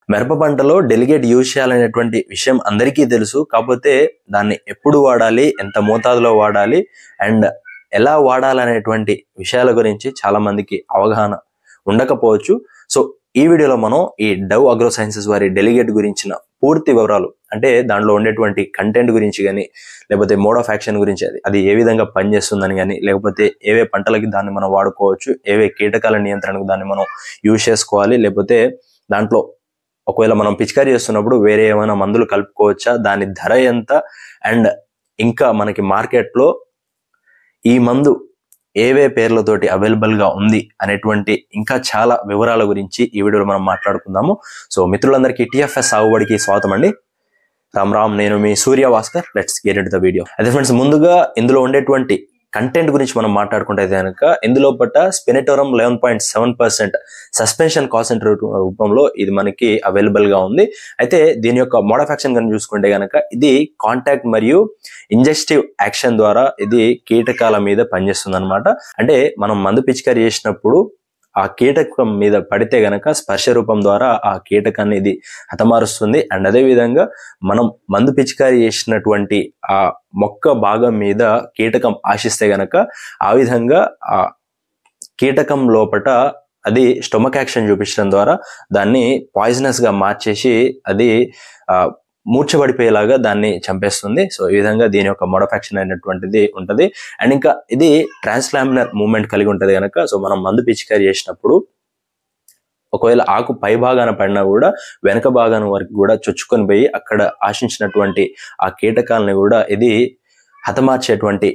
మిరప పంటలో delegate use చేయాలనేటువంటి విషయం అందరికీ తెలుసు కాకపోతే దాన్ని ఎప్పుడు వాడాలి ఎంత మోతాదులో వాడాలి అండ్ ఎలా వాడాలనేటువంటి విషయాల గురించి చాలా మందికి అవగాహన ఉండకపోవచ్చు సో ఈ వీడియోలో మనం ఈ డవ్ అగ్రో సైన్సెస్ వారి డెలిగేట్ గురించిన పూర్తి వివరాలు అంటే దాంట్లో ఉండేటువంటి కంటెంట్ గురించి కానీ లేకపోతే మోడ్ ఆఫ్ యాక్షన్ గురించి అది అది ఏ విధంగా పనిచేస్తుందని కానీ లేకపోతే ఏవే పంటలకి దాన్ని మనం వాడుకోవచ్చు ఏవే కీటకాల నియంత్రణకు దాన్ని మనం యూజ్ చేసుకోవాలి లేకపోతే దాంట్లో ఒకవేళ మనం పిచికారీ చేస్తున్నప్పుడు వేరే ఏమైనా మందులు కలుపుకోవచ్చా దాని ధర ఎంత అండ్ ఇంకా మనకి మార్కెట్లో ఈ మందు ఏవే పేర్లతోటి అవైలబుల్ గా ఉంది అనేటువంటి ఇంకా చాలా వివరాల గురించి ఈ వీడియోలో మనం మాట్లాడుకుందాము సో మిత్రులందరికీ టిఎఫ్ఎస్ సాగుబడికి స్వాగతం అండి రామ్ రామ్ నేను మీ Surya Bhaskar let's get it the video అదే ఫ్రెండ్స్ ముందుగా ఇందులో ఉండేటువంటి కంటెంట్ గురించి మనం మాట్లాడుకుంటే కనుక ఇందులో పట్ట spinetoram eleven point seven percent suspension concentrate రూపంలో ఇది మనకి అవైలబుల్ గా ఉంది అయితే దీని యొక్క మోడఫాక్షన్ కనుక చూసుకుంటే కనుక ఇది కాంటాక్ట్ మరియు ఇంజెస్టివ్ యాక్షన్ ద్వారా ఇది కీటకాల మీద పనిచేస్తుంది అనమాట అంటే మనం మందు పిచికారి చేసినప్పుడు ఆ కీటకం మీద పడితే గనక స్పర్శ రూపం ద్వారా ఆ కీటకాన్ని ఇది హతమారుస్తుంది అండ్ అదే విధంగా మనం మందు పిచికారి చేసినటువంటి ఆ మొక్క భాగం మీద కీటకం ఆశిస్తే గనక ఆ విధంగా ఆ కీటకం లోపట అది స్టొమక్ యాక్షన్ చూపించడం ద్వారా దాన్ని పాయిజనస్ గా మార్చేసి అది ఆ మూర్చబడిపోయేలాగా దాన్ని చంపేస్తుంది సో ఈ విధంగా దీని యొక్క మోడఫాక్షన్ అయినటువంటిది ఉంటది అండ్ ఇంకా ఇది ట్రాన్స్లామినర్ మూవ్మెంట్ కలిగి ఉంటది కనుక సో మనం మందు పిచికారి చేసినప్పుడు ఒకవేళ ఆకు పై భాగాన పడినా కూడా వెనక భాగాన వరకు కూడా చొచ్చుకొని పోయి అక్కడ ఆశించినటువంటి ఆ కీటకాలని కూడా ఇది హతమార్చేటువంటి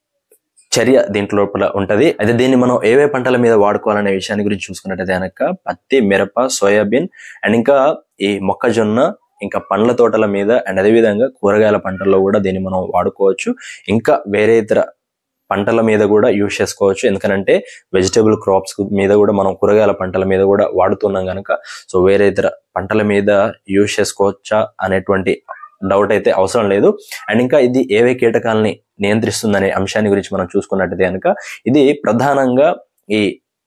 చర్య దీంట్లో లోపల ఉంటది అయితే దీన్ని మనం ఏవే పంటల మీద వాడుకోవాలనే విషయాన్ని గురించి చూసుకున్నట్టయితే కనుక పత్తి మిరప సోయాబీన్ అండ్ ఇంకా ఈ మొక్కజొన్న ఇంకా పండ్ల తోటల మీద అండ్ అదేవిధంగా కూరగాయల పంటల్లో కూడా దీన్ని మనం వాడుకోవచ్చు ఇంకా వేరే ఇతర పంటల మీద కూడా యూజ్ చేసుకోవచ్చు ఎందుకంటే వెజిటేబుల్ క్రాప్స్ మీద కూడా మనం కూరగాయల పంటల మీద కూడా వాడుతున్నాం కనుక సో వేరే ఇతర పంటల మీద యూజ్ చేసుకోవచ్చా అనేటువంటి డౌట్ అయితే అవసరం లేదు అండ్ ఇంకా ఇది ఏవే కీటకాలని నియంత్రిస్తుందనే అంశాన్ని గురించి మనం చూసుకున్నట్టయితే కనుక ఇది ప్రధానంగా ఈ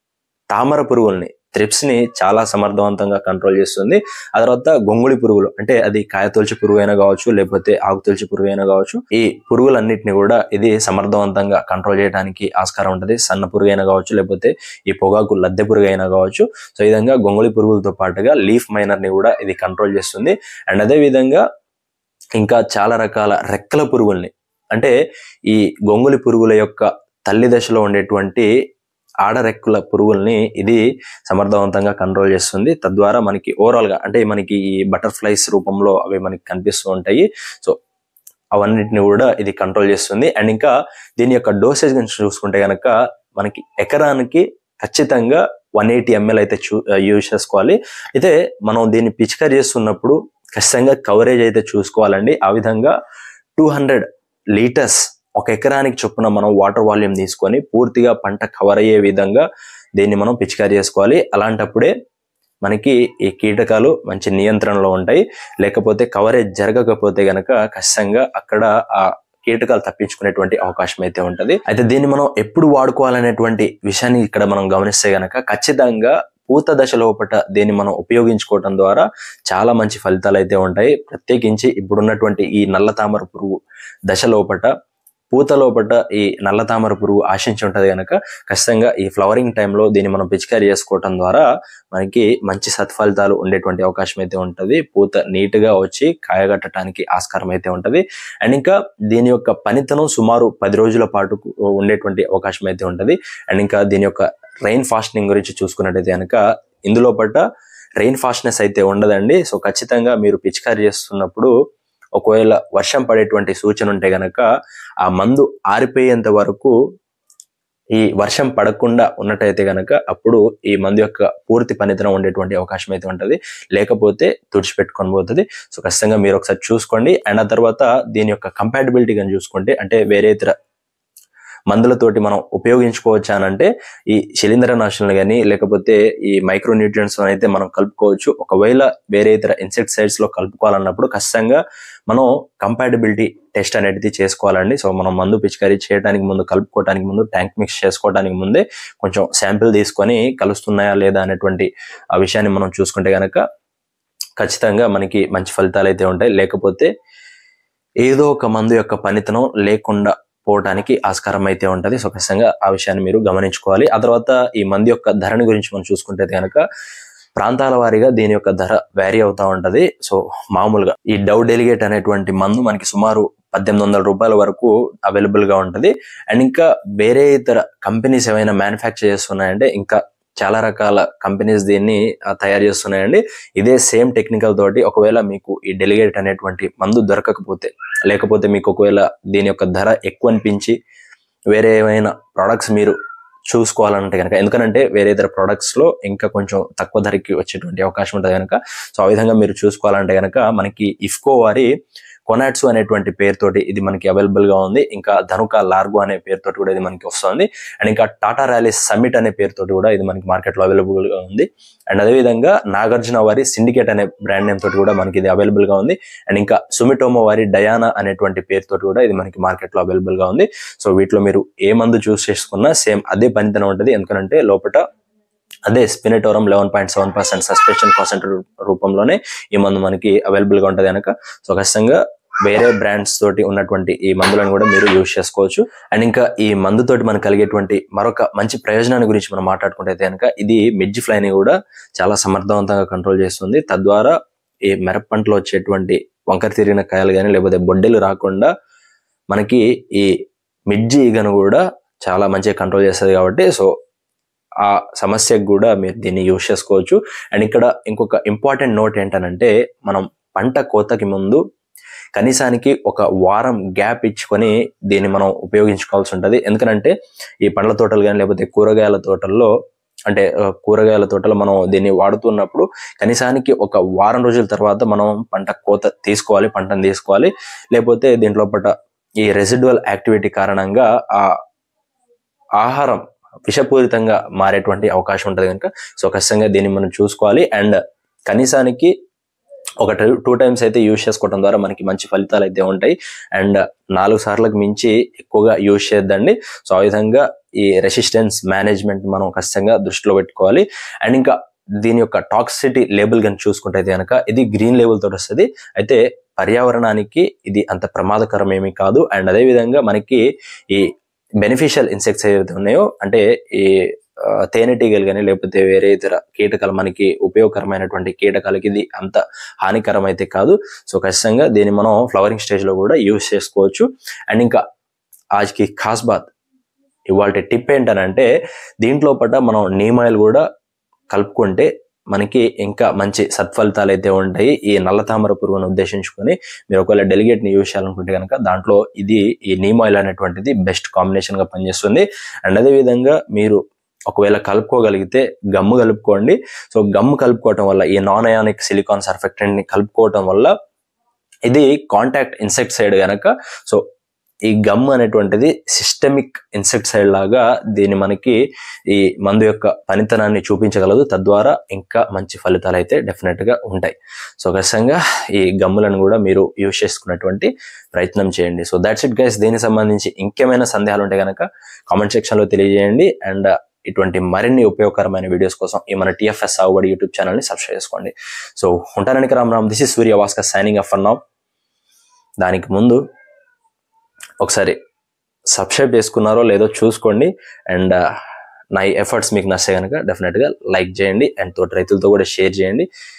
తామర పురుగుల్ని త్రిప్స్ ని చాలా సమర్థవంతంగా కంట్రోల్ చేస్తుంది ఆ తర్వాత గొంగుళి పురుగులు అంటే అది కాయ తొలిచి పురుగు అయినా కావచ్చు లేకపోతే ఆకు తొలిచి పురుగు అయినా కావచ్చు ఈ పురుగులన్నిటిని కూడా ఇది సమర్థవంతంగా కంట్రోల్ చేయడానికి ఆస్కారం ఉంటుంది సన్న పురుగు అయినా కావచ్చు లేకపోతే ఈ పొగాకు లద్దె పురుగు అయినా కావచ్చు సో ఈ విధంగా గొంగుళి పురుగులతో పాటుగా లీఫ్ మైనర్ ని కూడా ఇది కంట్రోల్ చేస్తుంది అండ్ అదే విధంగా ఇంకా చాలా రకాల రెక్కల పురుగుల్ని అంటే ఈ గొంగులి పురుగుల యొక్క తల్లి దశలో ఉండేటువంటి ఆడరెక్కుల పురుగుల్ని ఇది సమర్థవంతంగా కంట్రోల్ చేస్తుంది తద్వారా మనకి ఓవరాల్ గా అంటే మనకి ఈ బటర్ఫ్లైస్ రూపంలో అవి మనకి కనిపిస్తూ ఉంటాయి సో అవన్నిటిని కూడా ఇది కంట్రోల్ చేస్తుంది అండ్ ఇంకా దీని యొక్క డోసేజ్ గురించి చూసుకుంటే కనుక మనకి ఎకరానికి ఖచ్చితంగా వన్ ఎయిటీ ఎంఎల్ అయితే చూ యూజ్ చేసుకోవాలి అయితే మనం దీన్ని పిచికారి చేస్తున్నప్పుడు ఖచ్చితంగా కవరేజ్ అయితే చూసుకోవాలండి ఆ విధంగా టూ హండ్రెడ్ లీటర్స్ ఒక ఎకరానికి చొప్పున మనం వాటర్ వాల్యూమ్ తీసుకొని పూర్తిగా పంట కవర్ అయ్యే విధంగా దీన్ని మనం పిచికారి చేసుకోవాలి అలాంటప్పుడే మనకి ఈ కీటకాలు మంచి నియంత్రణలో ఉంటాయి లేకపోతే కవరేజ్ జరగకపోతే గనక ఖచ్చితంగా అక్కడ ఆ కీటకాలు తప్పించుకునేటువంటి అవకాశం అయితే ఉంటది అయితే దీన్ని మనం ఎప్పుడు వాడుకోవాలనేటువంటి విషయాన్ని ఇక్కడ మనం గమనిస్తే గనక ఖచ్చితంగా పూత దశ లోపట దీన్ని మనం ఉపయోగించుకోవటం ద్వారా చాలా మంచి ఫలితాలు అయితే ఉంటాయి ప్రత్యేకించి ఇప్పుడున్నటువంటి ఈ నల్ల తామర పురుగు దశ లోపట పూత లోపట ఈ నల్ల తామర పురుగు ఆశించి ఉంటది కనుక ఖచ్చితంగా ఈ ఫ్లవరింగ్ టైంలో దీన్ని మనం పిచికారి చేసుకోవటం ద్వారా మనకి మంచి సత్ఫలితాలు ఉండేటువంటి అవకాశం అయితే ఉంటది పూత నీట్ గా వచ్చి కాయగట్టడానికి ఆస్కారం అయితే ఉంటది అండ్ ఇంకా దీని యొక్క పనితనం సుమారు పది రోజుల పాటు ఉండేటువంటి అవకాశం అయితే ఉంటది అండ్ ఇంకా దీని యొక్క రెయిన్ ఫాస్టింగ్ గురించి చూసుకున్నట్టయితే కనుక ఇందులో పట్ట రెయిన్ ఫాస్ట్నెస్ అయితే ఉండదండి సో ఖచ్చితంగా మీరు పిచికారి చేస్తున్నప్పుడు ఒకవేళ వర్షం పడేటువంటి సూచన ఉంటే గనక ఆ మందు ఆరిపోయేంత వరకు ఈ వర్షం పడకుండా ఉన్నట్టయితే గనక అప్పుడు ఈ మందు యొక్క పూర్తి పనితనం ఉండేటువంటి అవకాశం అయితే ఉంటది లేకపోతే తుడిచిపెట్టుకొని పోతుంది సో ఖచ్చితంగా మీరు ఒకసారి చూసుకోండి అండ్ ఆ తర్వాత దీని యొక్క కంపాటబిలిటీ కానీ చూసుకుంటే అంటే వేరే ఇతర మందులతోటి మనం ఉపయోగించుకోవచ్చు అని అంటే ఈ శిలీంద్రనాశనలు కానీ లేకపోతే ఈ మైక్రో న్యూట్రియన్స్ అయితే మనం కలుపుకోవచ్చు ఒకవేళ వేరే ఇతర ఇన్సెక్టిసైడ్స్ లో కలుపుకోవాలన్నప్పుడు ఖచ్చితంగా మనం కంపాటబిలిటీ టెస్ట్ అనేది చేసుకోవాలండి సో మనం మందు పిచికారీ చేయడానికి ముందు కలుపుకోవడానికి ముందు ట్యాంక్ మిక్స్ చేసుకోవడానికి ముందే కొంచెం శాంపిల్ తీసుకొని కలుస్తున్నాయా లేదా అనేటువంటి ఆ విషయాన్ని మనం చూసుకుంటే గనక ఖచ్చితంగా మనకి మంచి ఫలితాలు అయితే ఉంటాయి లేకపోతే ఏదో ఒక మందు యొక్క పనితనం లేకుండా పోవడానికి ఆస్కారం అయితే ఉంటది సో ఖచ్చితంగా ఆ విషయాన్ని మీరు గమనించుకోవాలి ఆ తర్వాత ఈ మందు యొక్క ధరని గురించి మనం చూసుకుంటే కనుక ప్రాంతాల వారీగా దీని యొక్క ధర వ్యారీ అవుతా ఉంటది సో మామూలుగా ఈ డవ్ డెలిగేట్ అనేటువంటి మందు మనకి సుమారు పద్దెనిమిది వందల రూపాయల వరకు అవైలబుల్ గా ఉంటది అండ్ ఇంకా వేరే ఇతర కంపెనీస్ ఏమైనా మ్యానుఫ్యాక్చర్ చేస్తున్నాయంటే ఇంకా చాలా రకాల కంపెనీస్ దీన్ని ఆ, తయారు చేస్తున్నాయండి ఇదే సేమ్ టెక్నికల్ తోటి ఒకవేళ మీకు ఈ డెలిగేట్ అనేటువంటి మందు దొరకకపోతే లేకపోతే మీకు ఒకవేళ దీని యొక్క ధర ఎక్కువ అనిపించి వేరే ఏమైనా ప్రొడక్ట్స్ మీరు చూసుకోవాలంటే కనుక ఎందుకంటే వేరే ఇతర ప్రొడక్ట్స్ లో ఇంకా కొంచెం తక్కువ ధరకి వచ్చేటువంటి అవకాశం ఉంటుంది కనుక సో ఆ విధంగా మీరు చూసుకోవాలంటే కనుక మనకి ఇఫ్కో వారి కొనాట్సు అనేటువంటి పేరుతోటి ఇది మనకి అవైలబుల్ గా ఉంది ఇంకా ధనుక లార్గో అనే పేరుతోటి కూడా ఇది మనకి వస్తుంది అండ్ ఇంకా టాటా ర్యాలీ సమ్మిట్ అనే పేరుతోటి కూడా ఇది మనకి మార్కెట్ లో అవైలబుల్ గా ఉంది అండ్ అదే విధంగా నాగార్జున వారి సిండికేట్ అనే బ్రాండ్ నేమ్ తోటి కూడా మనకి ఇది అవైలబుల్ గా ఉంది అండ్ ఇంకా సుమిటోమో వారి డయానా అనేటువంటి పేరుతోటి కూడా ఇది మనకి మార్కెట్ లో అవైలబుల్ గా ఉంది సో వీటిలో మీరు ఏ మందు చూస్ చేసుకున్నా సేమ్ అదే పనితనం ఉంటుంది ఎందుకంటే లోపల అదే spinetoram eleven point seven percent suspension percent రూపంలోనే ఈ మందు మనకి అవైలబుల్ గా ఉంటుంది కనుక సో ఖచ్చితంగా వేరే బ్రాండ్స్ తోటి ఉన్నటువంటి ఈ మందులను కూడా మీరు యూజ్ చేసుకోవచ్చు అండ్ ఇంకా ఈ మందు తోటి మనకు కలిగేటువంటి మరొక మంచి ప్రయోజనాన్ని గురించి మనం మాట్లాడుకుంటే కనుక ఇది మిడ్జి ఫ్లైని కూడా చాలా సమర్థవంతంగా కంట్రోల్ చేస్తుంది తద్వారా ఈ మిరప పంటలో వచ్చేటువంటి వంకర తిరిగిన కాయలు కానీ లేకపోతే బొడ్డెలు రాకుండా మనకి ఈ మిడ్జి ఈగను కూడా చాలా మంచిగా కంట్రోల్ చేస్తుంది కాబట్టి సో ఆ సమస్యకు కూడా మీరు దీన్ని యూజ్ చేసుకోవచ్చు అండ్ ఇక్కడ ఇంకొక ఇంపార్టెంట్ నోట్ ఏంటనంటే మనం పంట కోతకి ముందు కనీసానికి ఒక వారం గ్యాప్ ఇచ్చుకొని దీన్ని మనం ఉపయోగించుకోవాల్సి ఉంటుంది ఎందుకంటే ఈ పండ్ల తోటలు కానీ లేకపోతే కూరగాయల తోటల్లో అంటే ఆ, కూరగాయల తోటలో మనం దీన్ని వాడుతున్నప్పుడు కనీసానికి ఒక వారం రోజుల తర్వాత మనం పంట కోత తీసుకోవాలి పంటను తీసుకోవాలి లేకపోతే దీంట్లో పట్ట ఈ రెసిడ్యువల్ యాక్టివిటీ కారణంగా ఆ ఆహారం విషపూరితంగా మారేటువంటి అవకాశం ఉంటుంది కనుక సో ఖచ్చితంగా దీన్ని మనం చూసుకోవాలి అండ్ కనీసానికి ఒక టూ టైమ్స్ అయితే యూజ్ చేసుకోవడం ద్వారా మనకి మంచి ఫలితాలు అయితే ఉంటాయి అండ్ నాలుగు సార్లకు మించి ఎక్కువగా యూజ్ చేద్దండి సో ఆ విధంగా ఈ రెసిస్టెన్స్ మేనేజ్మెంట్ మనం ఖచ్చితంగా దృష్టిలో పెట్టుకోవాలి అండ్ ఇంకా దీని యొక్క టాక్సిటీ లేబుల్ కానీ చూసుకుంటే కనుక ఇది గ్రీన్ లేబుల్ తోటి వస్తుంది అయితే పర్యావరణానికి ఇది అంత ప్రమాదకరం ఏమీ కాదు అండ్ అదే విధంగా మనకి ఈ బెనిఫిషియల్ ఇన్సెక్ట్స్ ఏవైతే ఉన్నాయో అంటే ఈ ఆ, తేనెటీగలు కానీ లేకపోతే వేరే ఇతర కీటకాలు మనకి ఉపయోగకరమైనటువంటి కీటకాలకి ఇది అంత హానికరం అయితే కాదు సో ఖచ్చితంగా దీన్ని మనం ఫ్లవరింగ్ స్టేజ్ లో కూడా యూజ్ చేసుకోవచ్చు అండ్ ఇంకా ఆజ్కి ఖాస్ బాత్ ఇవాళ టిప్ ఏంటనంటే దీంట్లో పట్ట మనం నీమ్ ఆయిల్ కూడా కలుపుకుంటే మనకి ఇంకా మంచి సత్ఫలితాలు అయితే ఉంటాయి ఈ నల్ల తామర పురుగును ఉద్దేశించుకొని మీరు ఒకవేళ డెలిగేట్ ని యూజ్ చేయాలనుకుంటే కనుక దాంట్లో ఇది ఈ నీమ్ ఆయిల్ అనేటువంటిది బెస్ట్ కాంబినేషన్ గా పనిచేస్తుంది అండ్ అదే విధంగా మీరు ఒకవేళ కలుపుకోగలిగితే గమ్ము కలుపుకోండి సో గమ్ము కలుపుకోవటం వల్ల ఈ నాన్ అయానిక్ సిలికాన్ సర్ఫెక్టెంట్ ని కలుపుకోవటం వల్ల ఇది కాంటాక్ట్ ఇన్సెక్టిసైడ్ గనక సో ఈ గమ్ అనేటువంటిది సిస్టమిక్ ఇన్సెక్టిసైడ్ లాగా దీన్ని మనకి ఈ మందు యొక్క పనితనాన్ని చూపించగలదు తద్వారా ఇంకా మంచి ఫలితాలు అయితే డెఫినెట్ గా ఉంటాయి సో ఖచ్చితంగా ఈ గమ్ములను కూడా మీరు యూజ్ చేసుకున్నటువంటి ప్రయత్నం చేయండి సో దాట్స్ ఇట్ గైస్ దీనికి సంబంధించి ఇంకేమైనా సందేహాలు ఉంటే కనుక కామెంట్ సెక్షన్ లో తెలియజేయండి అండ్ ఇటువంటి మరిన్ని ఉపయోగకరమైన వీడియోస్ కోసం ఈ మన టిఎఫ్ఎస్ సాగుబడి యూట్యూబ్ ఛానల్ ని సబ్స్క్రైబ్ చేసుకోండి సో ఉంటానికి Ram Ram this is Surya Bhaskar signing off now దానికి ముందు ఒకసారి సబ్స్క్రైబ్ చేసుకున్నారో లేదో చూసుకోండి అండ్ నా ఎఫర్ట్స్ మీకు నచ్చే కనుక డెఫినెట్గా లైక్ చేయండి అండ్ తోటి రైతులతో కూడా షేర్ చేయండి